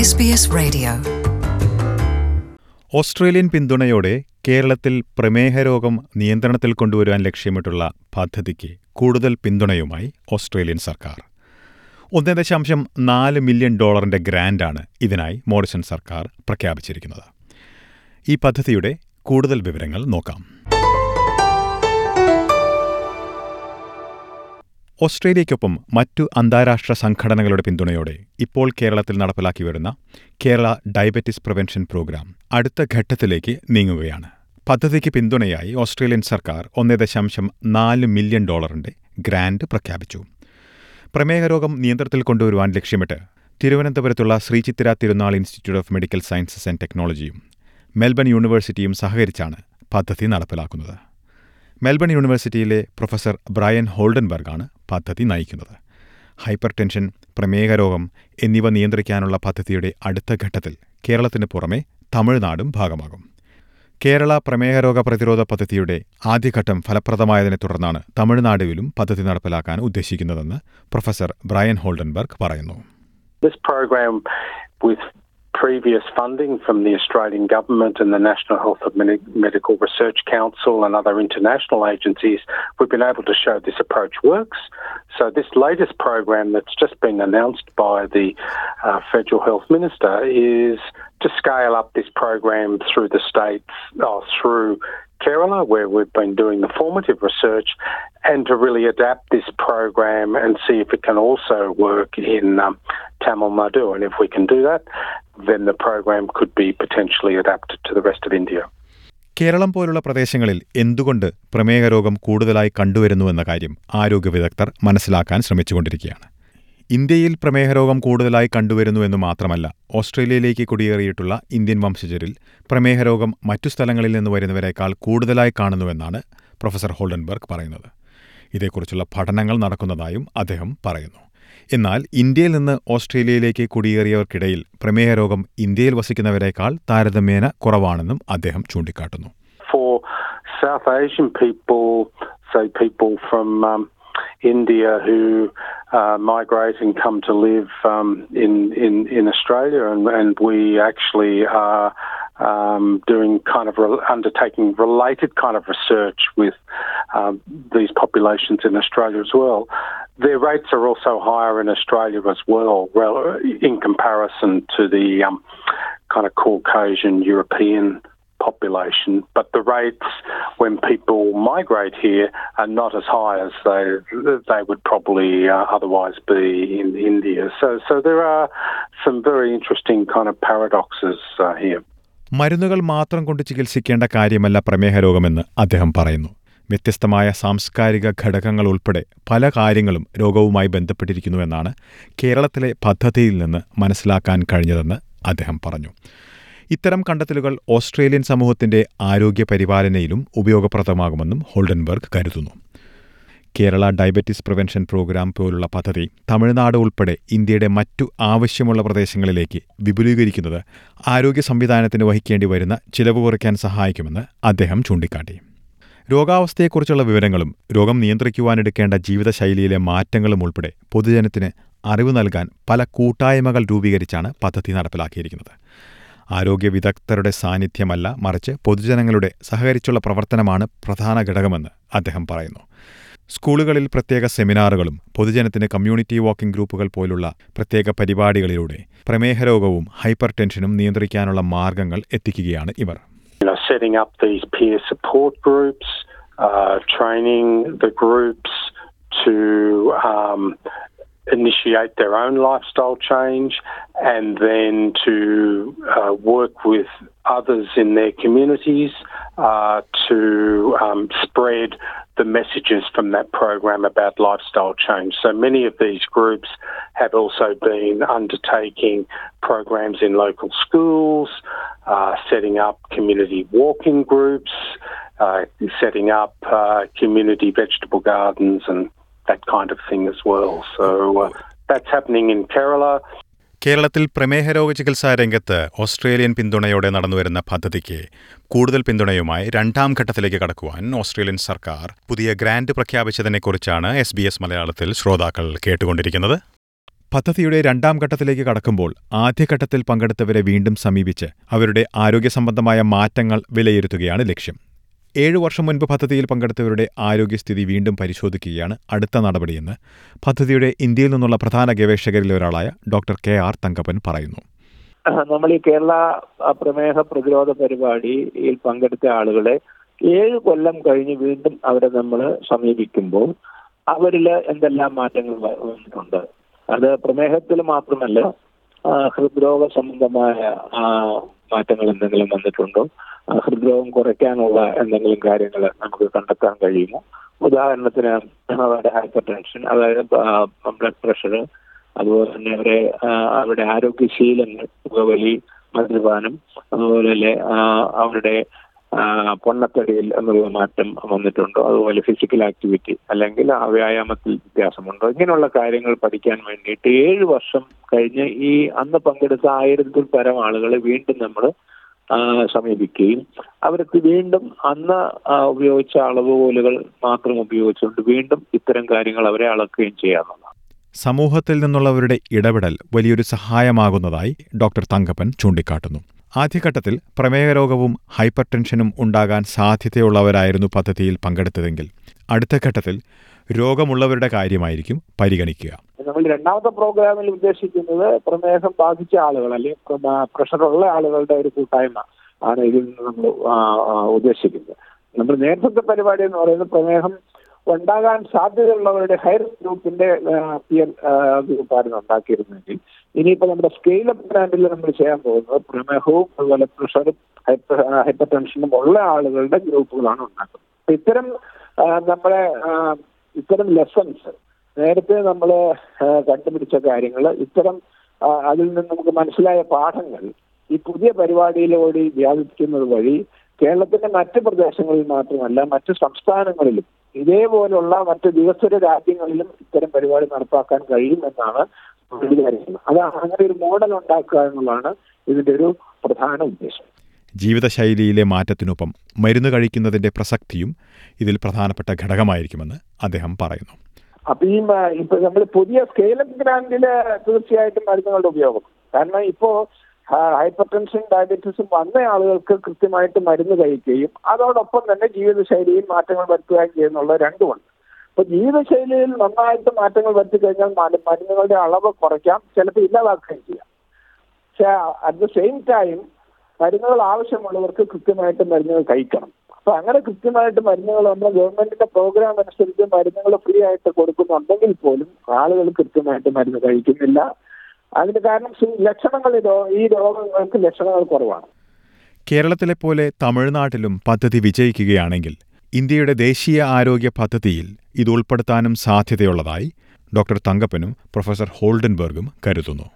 SBS Radio. Australian പിന്തുണയോടെ കേരളത്തിൽ പ്രമേഹ രോഗം നിയന്ത്രണത്തിൽ കൊണ്ടുവരുവാൻ ലക്ഷ്യമിട്ടുള്ള പദ്ധതിക്ക് കൂടുതൽ പിന്തുണയുമായി ഓസ്ട്രേലിയൻ സർക്കാർ ഒന്നേ ദശാംശം നാല് മില്യൺ ഡോളറിന്റെ ഗ്രാന്റാണ് ഇതിനായി മോറിസൺ സർക്കാർ പ്രഖ്യാപിച്ചിരിക്കുന്നത് ഈ പദ്ധതിയുടെ കൂടുതൽ വിവരങ്ങൾ നോക്കാം ഓസ്ട്രേലിയയ്ക്കൊപ്പം മറ്റു അന്താരാഷ്ട്ര സംഘടനകളുടെ പിന്തുണയോടെ ഇപ്പോൾ കേരളത്തിൽ നടപ്പിലാക്കി വരുന്ന കേരള ഡയബറ്റിസ് പ്രിവെൻഷൻ പ്രോഗ്രാം അടുത്ത ഘട്ടത്തിലേക്ക് നീങ്ങുകയാണ് പദ്ധതിക്ക് പിന്തുണയായി ഓസ്ട്രേലിയൻ സർക്കാർ ഒന്നേ ദശാംശം നാല് മില്യൺ ഡോളറിന്റെ ഗ്രാന്റ് പ്രഖ്യാപിച്ചു പ്രമേഹ രോഗം നിയന്ത്രണത്തിൽ കൊണ്ടുവരുവാൻ ലക്ഷ്യമിട്ട് തിരുവനന്തപുരത്തുള്ള Sreechithira Thirunal institute of medical sciences and ടെക്നോളജിയും മെൽബൺ യൂണിവേഴ്സിറ്റിയും സഹകരിച്ചാണ് പദ്ധതി നടപ്പിലാക്കുന്നത് മെൽബൺ യൂണിവേഴ്സിറ്റിയിലെ പ്രൊഫസർ ബ്രയൻ ഹോൾഡൻബർഗാണ് പദ്ധതി നയിക്കുന്നത് ഹൈപ്പർ ടെൻഷൻ പ്രമേഹ രോഗം എന്നിവ നിയന്ത്രിക്കാനുള്ള പദ്ധതിയുടെ അടുത്ത ഘട്ടത്തിൽ കേരളത്തിന് പുറമെ തമിഴ്നാടും ഭാഗമാകും കേരള പ്രമേഹ രോഗ പ്രതിരോധ പദ്ധതിയുടെ ആദ്യഘട്ടം ഫലപ്രദമായതിനെ തുടർന്നാണ് തമിഴ്നാടുവിലും പദ്ധതി നടപ്പിലാക്കാൻ ഉദ്ദേശിക്കുന്നതെന്ന് പ്രൊഫസർ ബ്രയൻ ഹോൾഡൻബർഗ് പറയുന്നു This program, with previous funding from the Australian Government and the National Health and Medi- Medical Research Council and other international agencies, we've been able to show this approach works. So, this latest program that's just been announced by the uh, Federal Health Minister is to scale up this program through the states, or through Kerala, where we've been doing the formative research, and to really adapt this program and see if it can also work in um, Tamil Nadu. And if we can do that, then the program could be potentially adapted to the rest of India. Keralam പോലുള്ള പ്രദേശങ്ങളിൽ എന്തുകൊണ്ട് പ്രമേഹ രോഗം കൂടുതലായി കണ്ടുവരുന്നുവെന്ന കാര്യം ആരോഗ്യ വിദഗ്ധർ മനസ്സിലാക്കാൻ ശ്രമിച്ചുകൊണ്ടിരിക്കുകയാണ് ഇന്ത്യയിൽ പ്രമേഹ രോഗം കൂടുതലായി കണ്ടുവരുന്നുവെന്ന് മാത്രമല്ല ഓസ്ട്രേലിയയിലേക്ക് കുടിയേറിയിട്ടുള്ള ഇന്ത്യൻ വംശജരിൽ പ്രമേഹ രോഗം മറ്റു സ്ഥലങ്ങളിൽ നിന്ന് വരുന്നവരെക്കാൾ കൂടുതലായി കാണുന്നുവെന്നാണ് പ്രൊഫസർ ഹോൾഡൻബർഗ് പറയുന്നത് ഇതേക്കുറിച്ചുള്ള പഠനങ്ങൾ നടക്കുന്നതായും അദ്ദേഹം പറയുന്നു എന്നാൽ ഇന്ത്യയിൽ നിന്ന് ഓസ്ട്രേലിയയിലേക്ക് കുടിയേറിയവർക്കിടയിൽ പ്രമേഹ രോഗം ഇന്ത്യയിൽ വസിക്കുന്നവരെക്കാൾ താരതമ്യേന കുറവാണെന്നും അദ്ദേഹം ചൂണ്ടിക്കാട്ടുന്നു For South Asian people, say people from um, India who uh, migrate and come to live um, in, in, in Australia, and, and we actually are um, doing kind of re- undertaking related kind of research with um, these populations in Australia as well. Their rates are also higher in Australia as well, well in comparison to the um, kind of Caucasian European population, but the rates when people migrate here are not as high as they they would probably uh, otherwise be in India. So, so there are some very interesting kind of paradoxes uh, here. മരുന്നുകൾ മാത്രം കൊണ്ട് ചികിത്സിക്കേണ്ട കാര്യമല്ല പ്രമേഹ രോഗമെന്ന് അദ്ദേഹം പറയുന്നു വ്യത്യസ്തമായ സാംസ്കാരിക ഘടകങ്ങൾ ഉൾപ്പെടെ പല കാര്യങ്ങളും രോഗവുമായി ബന്ധപ്പെട്ടിരിക്കുന്നുവെന്നാണ് കേരളത്തിലെ പദ്ധതിയിൽ നിന്ന് മനസ്സിലാക്കാൻ കഴിഞ്ഞതെന്ന് അദ്ദേഹം പറഞ്ഞു ഇത്തരം കണ്ടെത്തലുകൾ ഓസ്ട്രേലിയൻ സമൂഹത്തിന്റെ ആരോഗ്യ പരിപാലനയിലും ഉപയോഗപ്രദമാകുമെന്നും ഹോൾഡൻബർഗ് കരുതുന്നു കേരള ഡയബറ്റിസ് പ്രിവെൻഷൻ പ്രോഗ്രാം പോലുള്ള പദ്ധതി തമിഴ്നാട് ഉൾപ്പെടെ ഇന്ത്യയുടെ മറ്റു ആവശ്യമുള്ള പ്രദേശങ്ങളിലേക്ക് വിപുലീകരിക്കുന്നത് ആരോഗ്യ സംവിധാനത്തിന് വഹിക്കേണ്ടി വരുന്ന ചിലവ് കുറയ്ക്കാൻ സഹായിക്കുമെന്ന് അദ്ദേഹം ചൂണ്ടിക്കാട്ടി രോഗാവസ്ഥയെക്കുറിച്ചുള്ള വിവരങ്ങളും രോഗം നിയന്ത്രിക്കുവാനെടുക്കേണ്ട ജീവിതശൈലിയിലെ മാറ്റങ്ങളും ഉൾപ്പെടെ പൊതുജനത്തിന് അറിവ് നൽകാൻ പല കൂട്ടായ്മകൾ രൂപീകരിച്ചാണ് പദ്ധതി നടപ്പിലാക്കിയിരിക്കുന്നത് ആരോഗ്യ വിദഗ്ധരുടെ സാന്നിധ്യമല്ല മറിച്ച് പൊതുജനങ്ങളുടെ സഹകരിച്ചുള്ള പ്രവർത്തനമാണ് പ്രധാന ഘടകമെന്ന് അദ്ദേഹം പറയുന്നു സ്കൂളുകളിൽ പ്രത്യേക സെമിനാറുകളും പൊതുജനത്തിന് കമ്മ്യൂണിറ്റി വാക്കിംഗ് ഗ്രൂപ്പുകൾ പോലുള്ള പ്രത്യേക പരിപാടികളിലൂടെ പ്രമേഹ രോഗവും ഹൈപ്പർ ടെൻഷനും നിയന്ത്രിക്കാനുള്ള മാർഗങ്ങൾ എത്തിക്കുകയാണ് ഇവർ You know, setting up these peer support groups, uh, training the groups to um, initiate their own lifestyle change and then to uh, work with others in their communities uh, to um, spread the messages from that program about lifestyle change. So many of these groups have also been undertaking programs in local schools, uh, setting up community walking groups, uh, setting up uh, community vegetable gardens and that kind of thing as well. So uh, that's happening in Kerala. കേരളത്തിൽ പ്രമേഹ രോഗ ചികിത്സാ രംഗത്ത് Australian പിന്തുണയോടെ നടന്നുവരുന്ന പദ്ധതിക്ക് കൂടുതൽ പിന്തുണയുമായി രണ്ടാം ഘട്ടത്തിലേക്ക് കടക്കുവാൻ ഓസ്ട്രേലിയൻ സർക്കാർ പുതിയ ഗ്രാന്റ് പ്രഖ്യാപിച്ചതിനെക്കുറിച്ചാണ് എസ് ബി എസ് മലയാളത്തിൽ ശ്രോതാക്കൾ കേട്ടുകൊണ്ടിരിക്കുന്നത് പദ്ധതിയുടെ രണ്ടാം ഘട്ടത്തിലേക്ക് കടക്കുമ്പോൾ ആദ്യഘട്ടത്തിൽ പങ്കെടുത്തവരെ വീണ്ടും സമീപിച്ച് അവരുടെ ആരോഗ്യ സംബന്ധമായ മാറ്റങ്ങൾ വിലയിരുത്തുകയാണ് ലക്ഷ്യം ഏഴു വർഷം മുൻപ് പദ്ധതിയിൽ പങ്കെടുത്തവരുടെ ആരോഗ്യസ്ഥിതി വീണ്ടും പരിശോധിക്കുകയാണ് അടുത്ത നടപടിയെന്ന് പദ്ധതിയുടെ ഇന്ത്യയിൽ നിന്നുള്ള പ്രധാന ഗവേഷകരിൽ ഒരാളായ ഡോക്ടർ കെ ആർ തങ്കപ്പൻ പറയുന്നു നമ്മൾ ഈ കേരള പ്രമേഹ പ്രതിരോധ പരിപാടിയിൽ പങ്കെടുത്ത ആളുകളെ ഏഴ് കൊല്ലം കഴിഞ്ഞ് വീണ്ടും അവരെ നമ്മൾ സമീപിക്കുമ്പോൾ അവരിൽ എന്തെല്ലാം മാറ്റങ്ങൾ വന്നിട്ടുണ്ട് അത് പ്രമേഹത്തിൽ മാത്രമല്ല ഹൃദ്രോഗ സംബന്ധമായ മാറ്റങ്ങൾ എന്തെങ്കിലും വന്നിട്ടുണ്ടോ ഹൃദ്രോഗം കുറയ്ക്കാനുള്ള എന്തെങ്കിലും കാര്യങ്ങൾ നമുക്ക് കണ്ടെത്താൻ കഴിയുമോ ഉദാഹരണത്തിന് അവരുടെ ഹൈപ്പർ ടെൻഷൻ അതായത് ബ്ലഡ് പ്രഷർ അതുപോലെ തന്നെ അവരെ അവരുടെ ആരോഗ്യശീലങ്ങൾ പുകവലി മദ്യപാനം അതുപോലെ തന്നെ അവരുടെ പൊണ്ണത്തടിയിൽ എന്നുള്ള മാറ്റം വന്നിട്ടുണ്ടോ അതുപോലെ ഫിസിക്കൽ ആക്ടിവിറ്റി അല്ലെങ്കിൽ ആ വ്യായാമത്തിൽ വ്യത്യാസമുണ്ടോ ഇങ്ങനെയുള്ള കാര്യങ്ങൾ പഠിക്കാൻ വേണ്ടിയിട്ട് ഏഴ് വർഷം കഴിഞ്ഞ് ഈ അന്ന് പങ്കെടുത്ത ആയിരത്തിൽ പരം ആളുകളെ വീണ്ടും നമ്മൾ സമീപിക്കുകയും അവർക്ക് വീണ്ടും അന്ന് ഉപയോഗിച്ച അളവുകോലുകൾ മാത്രം ഉപയോഗിച്ചുകൊണ്ട് വീണ്ടും ഇത്തരം കാര്യങ്ങൾ അവരെ അളക്കുകയും ചെയ്യാവുന്നതാണ് സമൂഹത്തിൽ നിന്നുള്ളവരുടെ ഇടപെടൽ വലിയൊരു സഹായമാകുന്നതായി ഡോക്ടർ തങ്കപ്പൻ ചൂണ്ടിക്കാട്ടുന്നു ആദ്യഘട്ടത്തിൽ പ്രമേഹ രോഗവും ഹൈപ്പർ ടെൻഷനും ഉണ്ടാകാൻ സാധ്യതയുള്ളവരായിരുന്നു പദ്ധതിയിൽ പങ്കെടുത്തതെങ്കിൽ അടുത്ത ഘട്ടത്തിൽ രോഗമുള്ളവരുടെ കാര്യമായിരിക്കും പരിഗണിക്കുക നമ്മൾ രണ്ടാമത്തെ പ്രോഗ്രാമിൽ ഉദ്ദേശിക്കുന്നത് പ്രമേഹം ബാധിച്ച ആളുകൾ അല്ലെങ്കിൽ പ്രഷറുള്ള ആളുകളുടെ ഒരു കൂട്ടായ്മ ആണ് ഇതിൽ നിന്ന് നമ്മൾ ഉദ്ദേശിക്കുന്നത് നമ്മൾ നേരത്തെ പരിപാടി എന്ന് പറയുന്നത് പ്രമേഹം ഉണ്ടാകാൻ സാധ്യതയുള്ളവരുടെ ഹയർ ഗ്രൂപ്പിന്റെ പിയർ ഗ്രൂപ്പായിരുന്നു ഉണ്ടാക്കിയിരുന്നെങ്കിൽ ഇനിയിപ്പോ നമ്മുടെ സ്കെയിൽ അപ്പ് ബ്രാൻഡിൽ നമ്മൾ ചെയ്യാൻ പോകുന്നത് പ്രമേഹവും അതുപോലെ പ്രഷറും ഹൈപ്പർ ഹൈപ്പർ ടെൻഷനും ഉള്ള ആളുകളുടെ ഗ്രൂപ്പുകളാണ് ഉണ്ടാക്കുന്നത് ഇത്തരം നമ്മളെ ഇത്തരം ലെസൺസ് നേരത്തെ നമ്മൾ കണ്ടുപിടിച്ച കാര്യങ്ങൾ ഇത്തരം അതിൽ നിന്ന് നമുക്ക് മനസ്സിലായ പാഠങ്ങൾ ഈ പുതിയ പരിപാടിയിലൂടെ വ്യാപിപ്പിക്കുന്നത് വഴി കേരളത്തിന്റെ മറ്റ് പ്രദേശങ്ങളിൽ മാത്രമല്ല മറ്റ് സംസ്ഥാനങ്ങളിലും ഇതേപോലുള്ള മറ്റ് വികസ്വര രാജ്യങ്ങളിലും ഇത്തരം പരിപാടി നടപ്പാക്കാൻ കഴിയുമെന്നാണ് വിചാരിക്കുന്നത് അത് അങ്ങനെ ഒരു മോഡൽ ഉണ്ടാക്കുക എന്നുള്ളതാണ് ഇതിന്റെ ഒരു പ്രധാന ഉദ്ദേശം ജീവിതശൈലിയിലെ മാറ്റത്തിനൊപ്പം മരുന്ന് കഴിക്കുന്നതിന്റെ പ്രസക്തിയും ഇതിൽ പ്രധാനപ്പെട്ട ഘടകമായിരിക്കുമെന്ന് അദ്ദേഹം പറയുന്നു അപ്പൊ ഈ ഇപ്പൊ നമ്മൾ പുതിയ സ്കെയിലപ്പ് ഗ്രാൻഡില് തീർച്ചയായിട്ടും മരുന്നുകളുടെ ഉപയോഗം കാരണം ഇപ്പോ ഹൈപ്പർ ടെൻഷൻ ഡയബറ്റീസും വന്ന ആളുകൾക്ക് കൃത്യമായിട്ട് മരുന്ന് കഴിക്കുകയും അതോടൊപ്പം തന്നെ ജീവിതശൈലിയിൽ മാറ്റങ്ങൾ വരുത്തുകയും ചെയ്യുന്നുള്ള രണ്ടുമുണ്ട് അപ്പൊ ജീവിതശൈലിയിൽ നന്നായിട്ട് മാറ്റങ്ങൾ വരുത്തി കഴിഞ്ഞാൽ മരുന്നുകളുടെ അളവ് കുറയ്ക്കാം ചിലപ്പോൾ ഇല്ലാതാക്കുകയും ചെയ്യാം പക്ഷെ അറ്റ് ദ സെയിം ടൈം മരുന്നുകൾ ആവശ്യമുള്ളവർക്ക് കൃത്യമായിട്ട് മരുന്നുകൾ കഴിക്കണം അപ്പൊ അങ്ങനെ കൃത്യമായിട്ട് മരുന്നുകൾ നമ്മുടെ ഗവൺമെന്റിന്റെ പ്രോഗ്രാം അനുസരിച്ച് മരുന്നുകൾ ഫ്രീ ആയിട്ട് കൊടുക്കുന്നുണ്ടെങ്കിൽ പോലും ആളുകൾ കൃത്യമായിട്ട് മരുന്ന് കഴിക്കുന്നില്ല അതിന് കാരണം ലക്ഷണങ്ങൾ ഈ രോഗങ്ങൾക്ക് ലക്ഷണങ്ങൾ കുറവാണ് കേരളത്തിലെ പോലെ തമിഴ്നാട്ടിലും പദ്ധതി വിജയിക്കുകയാണെങ്കിൽ ഇന്ത്യയുടെ ദേശീയ ആരോഗ്യ പദ്ധതിയിൽ ഇത് ഉൾപ്പെടുത്താനും സാധ്യതയുള്ളതായി ഡോക്ടർ തങ്കപ്പനും പ്രൊഫസർ ഹോൾഡൻബർഗും കരുതുന്നു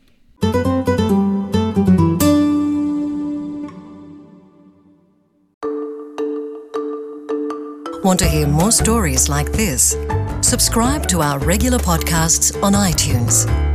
Want to hear more stories like this? Subscribe to our regular podcasts on iTunes.